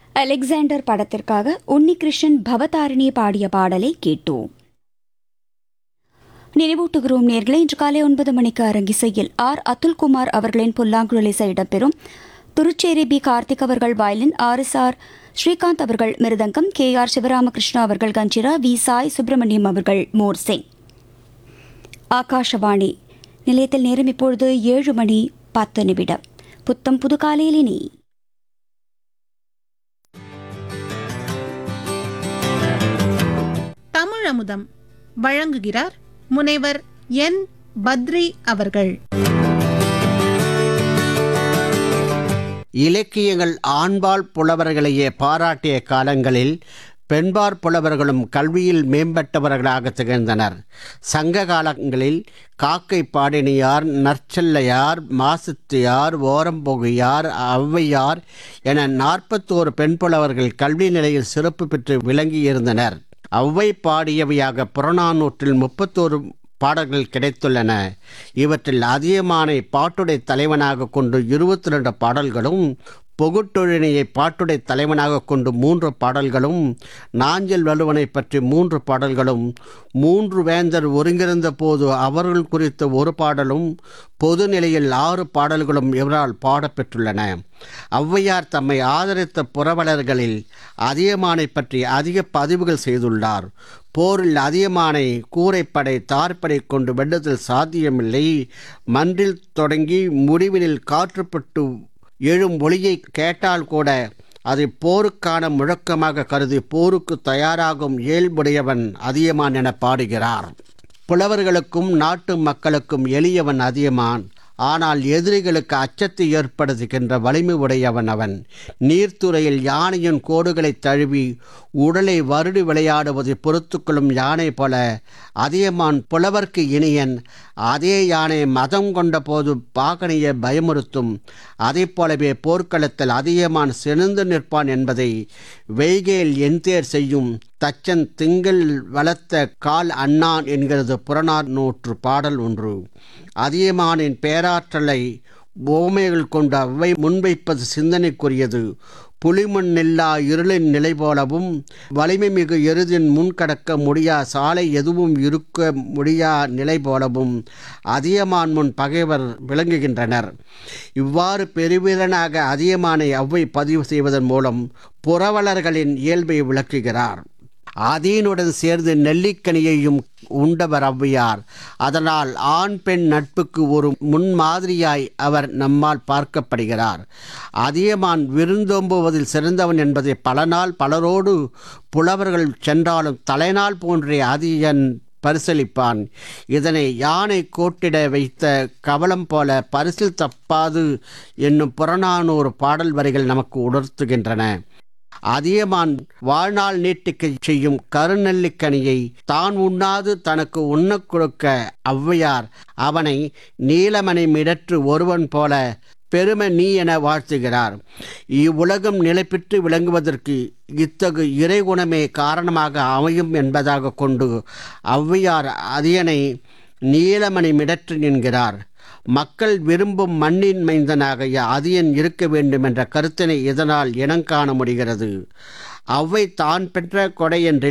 Alexander படத்திற்காக உன்னிகிருஷ்ணன் பவதாரிணி பாடிய பாடலை கேட்டோம் நினைவூட்டுகிறோம் நேர்களை இன்று காலை ஒன்பது மணிக்கு அரங்கிசையில் ஆர் அதுல்குமார் அவர்களின் புல்லாங்குழல் இசை இடம்பெறும் துருச்சேரி பி கார்த்திக் அவர்கள் violin R S R Srikanth அவர்கள் மிருதங்கம் கே ஆர் சிவராமகிருஷ்ணா அவர்கள் கஞ்சிரா வி சாய் சுப்பிரமணியம் அவர்கள் மோர்சிங் ஆகாஷவாணி நிலையத்தில் நேரம் இப்பொழுது ஏழு மணி பத்து நிமிடம் புத்தம் புது காலையில் இனி தமிழமுதம் வழங்குகிறார் முனைவர் என் பத்ரி அவர்கள் இலக்கியங்கள் ஆண்பால் புலவர்களையே பாராட்டிய காலங்களில் பெண்பார் புலவர்களும் கல்வியில் மேம்பட்டவர்களாக திகழ்ந்தனர் சங்க காலங்களில் காக்கை பாடினியார் நற்செல்லையார் மாசுத்தியார் ஓரம்பொகையார் ஔவையார் என நாற்பத்தோரு பெண் புலவர்கள் கல்வி நிலையில் சிறப்பு பெற்று விளங்கியிருந்தனர் ஔவை பாடியவையாக புறநானூற்றில் முப்பத்தோரு பாடல்கள் கிடைத்துள்ளன இவற்றில் அதியமானை பாட்டுடை தலைவனாக கொண்டு இருபத்தி ரெண்டு பாடல்களும் பொகுட்டொழினையை பாட்டுடை தலைவனாக கொண்டு மூன்று பாடல்களும் நாஞ்சல் வலுவனை பற்றி மூன்று பாடல்களும் மூன்று வேந்தர் ஒருங்கிருந்த போது அவர்கள் குறித்த ஒரு பாடலும் பொது நிலையில் ஆறு பாடல்களும் இவரால் பாடப்பெற்றுள்ளன ஔவையார் தம்மை ஆதரித்த புரவலர்களில் அதியமானை பற்றி அதிக பதிவுகள் செய்துள்ளார் போரில் அதியமானை கூரைப்படை தார்ப்படை கொண்டு வெள்ளத்தில் சாத்தியமில்லை மன்றில் தொடங்கி முடிவினில் காற்றுப்பட்டு எழும் ஒளியை கேட்டால் கூட அதை போருக்கான முழக்கமாக கருதி போருக்கு தயாராகும் இயல்புடையவன் அதியமான் என பாடுகிறார் புலவர்களுக்கும் நாட்டு மக்களுக்கும் எளியவன் அதியமான் ஆனால் எதிரிகளுக்கு அச்சத்தை ஏற்படுத்துகின்ற வலிமை உடையவன் அவன் நீர்த்துறையில் யானையின் கோடுகளை தழுவி உடலை வருடி விளையாடுவதை பொறுத்துக்கொள்ளும் யானை போல அதியமான் புலவர்க்கு இனியன் அதே யானை மதம் கொண்ட போது பாகனையை பயமுறுத்தும் அதை போலவே போர்க்களத்தில் அதியமான் சிறந்து நிற்பான் என்பதை வெய்கேல் என்தேர் செய்யும் தச்சன் திங்கள் வளர்த்த கால் அண்ணான் என்கிறது புறநானூற்று பாடல் ஒன்று அதியமானின் பேராற்றலை ஓமைகள் கொண்டு அவை முன்வைப்பது சிந்தனைக்குரியது புலிமண் நெல்லா இருளின் நிலை போலவும் வலிமை மிகு எருதின் முன்கடக்க முடியா சாலை எதுவும் இருக்க முடியா நிலை போலவும் அதியமான் முன் பகைவர் விளங்குகின்றனர் இவ்வாறு பெருவீரனாக அதியமானை அவ்வை பதிவு செய்வதன் மூலம் புரவலர்களின் இயல்பை விளக்குகிறார் அதீனுடன் சேர்ந்து நெல்லிக்கனியையும் உண்டவர் ஔவையார் அதனால் ஆண் பெண் நட்புக்கு ஒரு முன்மாதிரியாய் அவர் நம்மால் பார்க்கப்படுகிறார் அதியமான் விருந்தோம்புவதில் சிறந்தவன் என்பதை பல நாள் பலரோடு புலவர்கள் சென்றாலும் தலைநாள் போன்றே அதியன் பரிசளிப்பான் இதனை யானை கோட்டிட வைத்த கவலம் போல பரிசில் தப்பாது என்னும் புறநானூறு பாடல் வரிகள் நமக்கு உணர்த்துகின்றன அதியமான் வாழ்நாள் நீட்டிக்க செய்யும் கருநெல்லிக்கனியை தான் உண்ணாது தனக்கு உண்ணக் கொடுக்க ஔவையார் அவனை நீலமணி மிடற்று ஒருவன் போல பெருமை நீ என வாழ்த்துகிறார் இவ்வுலகம் நிலைபெற்று விளங்குவதற்கு இத்தகு இறைகுணமே காரணமாக அமையும் என்பதாக கொண்டு ஔவையார் அதியனை நீலமணி மிடற்று என்கிறார் மக்கள் விரும்பும் மண்ணின் மைந்தனாக அதியன் இருக்க வேண்டும் என்ற கருத்தினை இதனால் இனங்காண முடிகிறது அவ்வை தான் பெற்ற கொடை என்று